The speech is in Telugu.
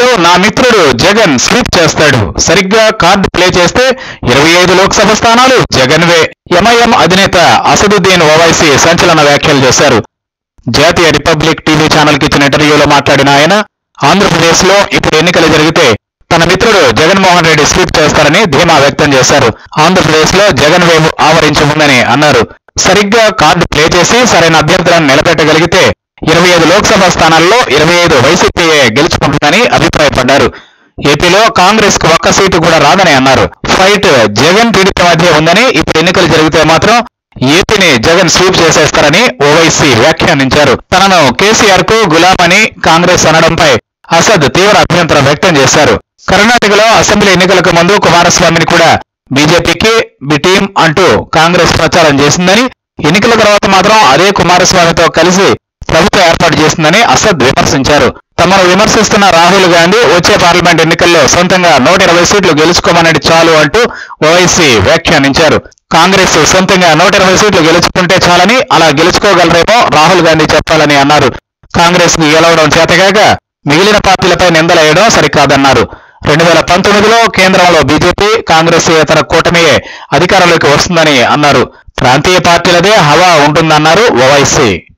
ఏపీలో నా మిత్రుడు జగన్ స్వీప్ చేస్తాడు సరిగ్గా కార్డు ప్లే చేస్తే ఇరవై ఐదు లోక్సభ స్థానాలు జగన్వే ఎంఐఎం అధినేత అసదుద్దీన్ ఓవైసీ సంచలన వ్యాఖ్యలు చేశారు జాతీయ రిపబ్లిక్ టీవీ ఛానల్ కి ఇచ్చిన ఇంటర్వ్యూలో మాట్లాడిన ఆయన ఆంధ్రప్రదేశ్ లో ఇప్పుడు ఎన్నికలు జరిగితే తన మిత్రుడు జగన్మోహన్ రెడ్డి స్వీప్ చేస్తారని ధీమా వ్యక్తం చేశారు ఆంధ్రప్రదేశ్ లో జగన్ వేవ్ ఆవరించి ఉందని అన్నారు సరిగ్గా కార్డు ప్లే చేసి సరైన అభ్యర్థులను నిలబెట్టగలిగితే ఇరవై ఐదు లోక్సభ స్థానాల్లో ఇరవై ఐదు వైసీపీఏ గెలుచుకుంటుందని అభిప్రాయపడ్డారు ఏపీలో కాంగ్రెస్ కు ఒక్క సీటు కూడా రాదని అన్నారు ఫైట్ జగన్ టీడీపీ మధ్య ఉందని ఇప్పుడు ఎన్నికలు జరిగితే మాత్రం ఏపీని జగన్ స్వీప్ చేసేస్తారని ఓవైసీ వ్యాఖ్యానించారు తనను కేసీఆర్ కు గులామని కాంగ్రెస్ అనడంపై అసద్ తీవ్ర అభ్యంతరం వ్యక్తం చేశారు కర్ణాటకలో అసెంబ్లీ ఎన్నికలకు ముందు కుమారస్వామిని కూడా బీజేపీకి బి టీం అంటూ కాంగ్రెస్ ప్రచారం చేసిందని ఎన్నికల తర్వాత మాత్రం అదే కుమారస్వామితో కలిసి ప్రభుత్వం ఏర్పాటు చేసిందని అసద్ విమర్శించారు తమను విమర్శిస్తున్న రాహుల్ గాంధీ వచ్చే పార్లమెంట్ ఎన్నికల్లో సొంతంగా నూట ఇరవై సీట్లు గెలుచుకోమనేది చాలు అంటూ ఓవైసీ వ్యాఖ్యానించారు కాంగ్రెస్ సొంతంగా నూట ఇరవై సీట్లు గెలుచుకుంటే చాలని అలా గెలుచుకోగలరేమో రాహుల్ గాంధీ చెప్పాలని అన్నారు కాంగ్రెస్ కు గెలవడం చేతగాక మిగిలిన పార్టీలపై నిందలేయడం సరికాదన్నారు రెండు వేల పంతొమ్మిదిలో కేంద్రంలో బీజేపీ కాంగ్రెస్ ఇతర కూటమియే అధికారంలోకి వస్తుందని అన్నారు ప్రాంతీయ పార్టీలదే హవా ఉంటుందన్నారు ఓవైసీ